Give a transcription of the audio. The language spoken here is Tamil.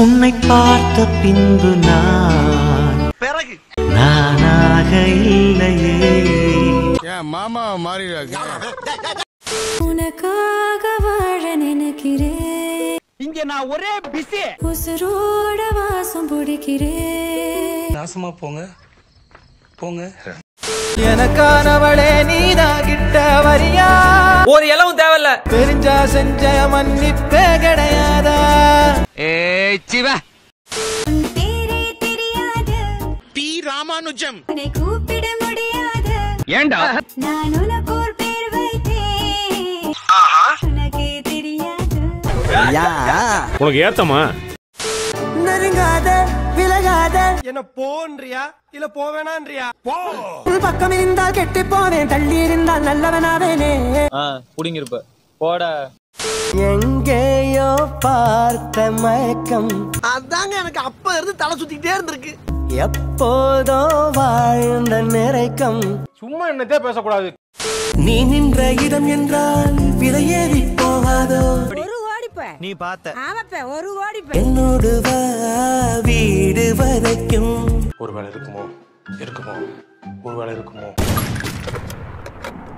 உன்னை பார்த்த பின்பு நான் பிறகு நானாக இல்லையே ஏன் மாமா மாறிடாது உனக்காக வாழ நினைக்கிறேன் இங்க நான் ஒரே பிஸி உசுரோட வாசம் பிடிக்கிறேன் நாசமா போங்க போங்க எனக்கானவளே நீதான் கிட்ட வரியா ஒரு இலவும் தேவையில்ல தெரிஞ்சா செஞ்ச மன்னிப்பே கிடையாதா ஏய் சிவ பேரே தெரியாது டி ராமானுஜம் உன்னை கூப்பிட முடியாது ஏண்டா நான் உனக்கு ஒரு பேர் வைத்தேன் உனக்கே தெரியாது உனக்கு ஏத்தமா நெருங்காத விலகாத என்ன போன்றியா இல்ல போவேனான்றியா போ உன் பக்கம் இருந்தால் கெட்டு போவேன் தள்ளி இருந்தால் நல்லவனாவேனே புடிங்கிருப்ப போட எங்கேயோ பார்த்த மயக்கம் அதாங்க எனக்கு அப்ப இருந்து தலை சுத்திக்கிட்டே இருந்திருக்கு எப்போதோ வாழ்ந்த நிறைக்கம் சும்மா என்னத்தே பேசக்கூடாது நீ நின்ற இடம் என்றால் விலையேறி போகாதோ ஒரு ஓடிப்ப நீ பார்த்த ஆமாப்ப ஒரு ஓடிப்ப என்னோடு வா வீடு வரைக்கும் ஒருவேளை இருக்குமோ இருக்குமோ ஒருவேளை இருக்குமோ